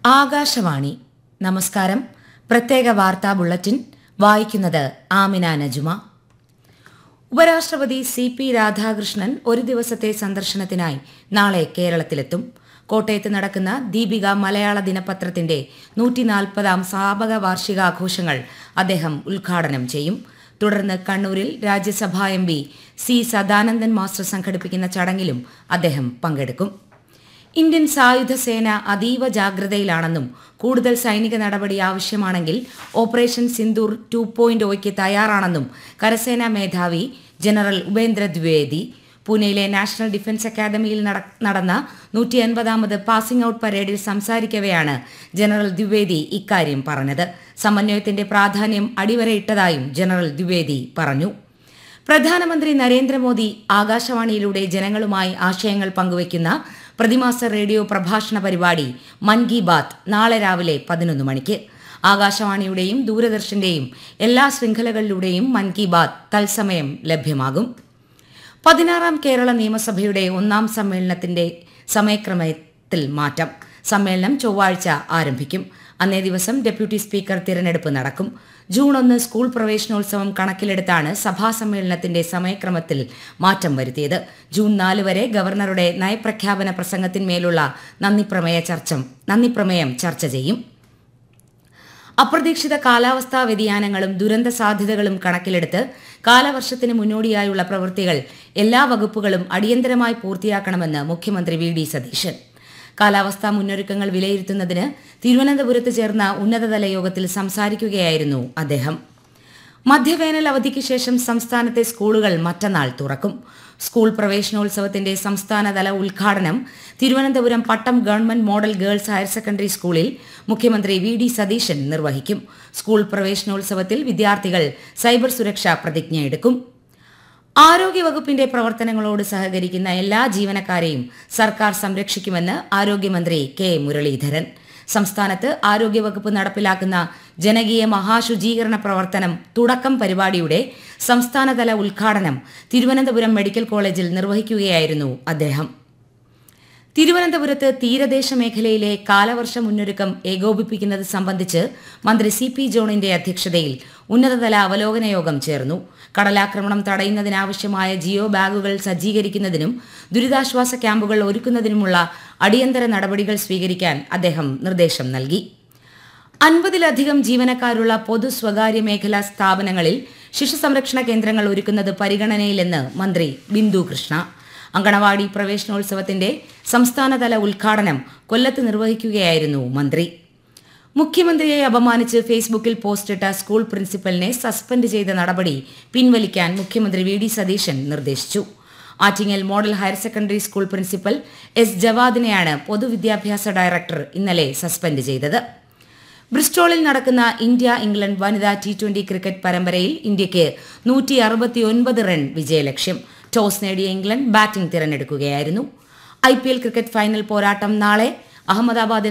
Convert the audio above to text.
ആകാശവാണി നമസ്കാരം പ്രത്യേക വാർത്താ ബുള്ളറ്റിൻ വായിക്കുന്നത് ആമിന നജുമ ഉപരാഷ്ട്രപതി സി പി രാധാകൃഷ്ണൻ ഒരു ദിവസത്തെ സന്ദർശനത്തിനായി നാളെ കേരളത്തിലെത്തും കോട്ടയത്ത് നടക്കുന്ന ദീപിക മലയാള ദിനപത്രത്തിന്റെ നൂറ്റിനാൽപ്പതാം സ്ഥാപക വാർഷികാഘോഷങ്ങൾ അദ്ദേഹം ഉദ്ഘാടനം ചെയ്യും തുടർന്ന് കണ്ണൂരിൽ Rajya Sabha M P C Sadanandan master സംഘടിപ്പിക്കുന്ന ചടങ്ങിലും അദ്ദേഹം പങ്കെടുക്കും ഇന്ത്യൻ സായുധ സേന അതീവ ജാഗ്രതയിലാണെന്നും കൂടുതൽ സൈനിക നടപടി ആവശ്യമാണെങ്കിൽ ഓപ്പറേഷൻ സിന്ദൂർ ടു പോയിന്റ് ഒയ്ക്ക് തയ്യാറാണെന്നും കരസേനാ മേധാവി ജനറൽ ഉപേന്ദ്ര ദ്വിവേദി പൂനെയിലെ നാഷണൽ ഡിഫൻസ് അക്കാദമിയിൽ നട- നടന്ന നൂറ്റി അൻപതാമത് പാസിംഗ് ഔട്ട് പരേഡിൽ സംസാരിക്കവെയാണ് ജനറൽ ദ്വിവേദി ഇക്കാര്യം പറഞ്ഞത് സമന്വയത്തിന്റെ പ്രാധാന്യം അടിവരയിട്ടതായും ജനറൽ ദ്വിവേദി പറഞ്ഞു പ്രധാനമന്ത്രി നരേന്ദ്രമോദി ആകാശവാണിയിലൂടെ ജനങ്ങളുമായി ആശയങ്ങൾ പങ്കുവയ്ക്കുന്ന പ്രതിമാസ റേഡിയോ പ്രഭാഷണ പരിപാടി മൻ കി ബാത്ത് നാളെ രാവിലെ പതിനൊന്ന് മണിക്ക് ആകാശവാണിയുടെയും ദൂരദർശന്റെയും എല്ലാ ശൃംഖലകളിലൂടെയും മൻ കി ബാത്ത് തത്സമയം ലഭ്യമാകും പതിനാറാം കേരള നിയമസഭയുടെ ഒന്നാം സമ്മേളനത്തിന്റെ സമയക്രമത്തിൽ മാറ്റം സമ്മേളനം ചൊവ്വാഴ്ച ആരംഭിക്കും അന്നേ ദിവസം ഡെപ്യൂട്ടി സ്പീക്കർ തിരഞ്ഞെടുപ്പ് നടക്കും ജൂൺ ഒന്ന് സ്കൂൾ പ്രവേശനോത്സവം കണക്കിലെടുത്താണ് സഭാ സമ്മേളനത്തിന്റെ സമയക്രമത്തിൽ മാറ്റം വരുത്തിയത് ജൂൺ നാല് വരെ ഗവർണറുടെ നയപ്രഖ്യാപന പ്രസംഗത്തിന്മേലുള്ള നന്ദിപ്രമേയ ചർച്ച നന്ദിപ്രമേയം ചർച്ച ചെയ്യും അപ്രതീക്ഷിത കാലാവസ്ഥാ വ്യതിയാനങ്ങളും ദുരന്ത സാധ്യതകളും കണക്കിലെടുത്ത് കാലവർഷത്തിന് മുന്നോടിയായുള്ള പ്രവൃത്തികൾ എല്ലാ വകുപ്പുകളും അടിയന്തരമായി പൂർത്തിയാക്കണമെന്ന് മുഖ്യമന്ത്രി വി ഡി സതീശൻ കാലാവസ്ഥാ മുന്നൊരുക്കങ്ങൾ വിലയിരുത്തുന്നതിന് തിരുവനന്തപുരത്ത് ചേർന്ന ഉന്നതതല യോഗത്തിൽ സംസാരിക്കുകയായിരുന്നു അദ്ദേഹം മധ്യവേനൽ അവധിക്ക് ശേഷം സംസ്ഥാനത്തെ സ്കൂളുകൾ മറ്റന്നാൾ തുറക്കും സ്കൂൾ പ്രവേശനോത്സവത്തിന്റെ സംസ്ഥാനതല ഉദ്ഘാടനം Thiruvananthapuram Pattom government model girls higher secondary സ്കൂളിൽ മുഖ്യമന്ത്രി വി ഡി സതീശൻ നിർവഹിക്കും സ്കൂൾ പ്രവേശനോത്സവത്തിൽ വിദ്യാർത്ഥികൾ സൈബർ സുരക്ഷാ പ്രതിജ്ഞയെടുക്കും ആരോഗ്യവകുപ്പിന്റെ പ്രവർത്തനങ്ങളോട് സഹകരിക്കുന്ന എല്ലാ ജീവനക്കാരെയും സർക്കാർ സംരക്ഷിക്കുമെന്ന് ആരോഗ്യമന്ത്രി കെ മുരളീധരൻ സംസ്ഥാനത്ത് ആരോഗ്യവകുപ്പ് നടപ്പിലാക്കുന്ന ജനകീയ മഹാശുചീകരണ പ്രവർത്തനം തുടക്കം പരിപാടിയുടെ സംസ്ഥാനതല ഉദ്ഘാടനം തിരുവനന്തപുരം മെഡിക്കൽ കോളേജിൽ നിർവഹിക്കുകയായിരുന്നു അദ്ദേഹം തിരുവനന്തപുരത്ത് തീരദേശ മേഖലയിലെ കാലവർഷ മുന്നൊരുക്കം ഏകോപിപ്പിക്കുന്നത് സംബന്ധിച്ച് മന്ത്രി സി പി ജോണിന്റെ അധ്യക്ഷതയിൽ ഉന്നതതല അവലോകന യോഗം ചേർന്നു കടലാക്രമണം തടയുന്നതിനാവശ്യമായ ജിയോ ബാഗുകൾ സജ്ജീകരിക്കുന്നതിനും ദുരിതാശ്വാസ ക്യാമ്പുകൾ ഒരുക്കുന്നതിനുമുള്ള അടിയന്തര നടപടികൾ സ്വീകരിക്കാൻ അദ്ദേഹം നിർദ്ദേശം നൽകി അൻപതിലധികം ജീവനക്കാരുള്ള പൊതു സ്വകാര്യ മേഖലാ സ്ഥാപനങ്ങളിൽ ശിശു സംരക്ഷണ കേന്ദ്രങ്ങൾ ഒരുക്കുന്നത് പരിഗണനയിലെന്ന് മന്ത്രി ബിന്ദു കൃഷ്ണ അങ്കണവാടി പ്രവേശനോത്സവത്തിന്റെ സംസ്ഥാനതല ഉദ്ഘാടനം കൊല്ലത്ത് നിർവഹിക്കുകയായിരുന്നു മന്ത്രി മുഖ്യമന്ത്രിയെ അപമാനിച്ച് ഫേസ്ബുക്കിൽ പോസ്റ്റിട്ട സ്കൂൾ പ്രിൻസിപ്പലിനെ സസ്പെൻഡ് ചെയ്ത നടപടി പിൻവലിക്കാൻ മുഖ്യമന്ത്രി വി ഡി സതീശൻ നിർദ്ദേശിച്ചു Attingal model higher secondary school principal S ജവാദിനെയാണ് പൊതുവിദ്യാഭ്യാസ ഡയറക്ടർ ഇന്നലെ സസ്പെൻഡ് ചെയ്തത് ബ്രിസ്റ്റോളിൽ നടക്കുന്ന ഇന്ത്യ ഇംഗ്ലണ്ട് വനിതാ ടി ട്വന്റി ക്രിക്കറ്റ് പരമ്പരയിൽ ഇന്ത്യയ്ക്ക് നൂറ്റി അറുപത്തിയൊൻപത് റൺ വിജയലക്ഷ്യം ടോസ് നേടിയ ഇംഗ്ലണ്ട് ബാറ്റിംഗ് തിരഞ്ഞെടുക്കുകയായിരുന്നു I P L cricket final പോരാട്ടം നാളെ അഹമ്മദാബാദിൽ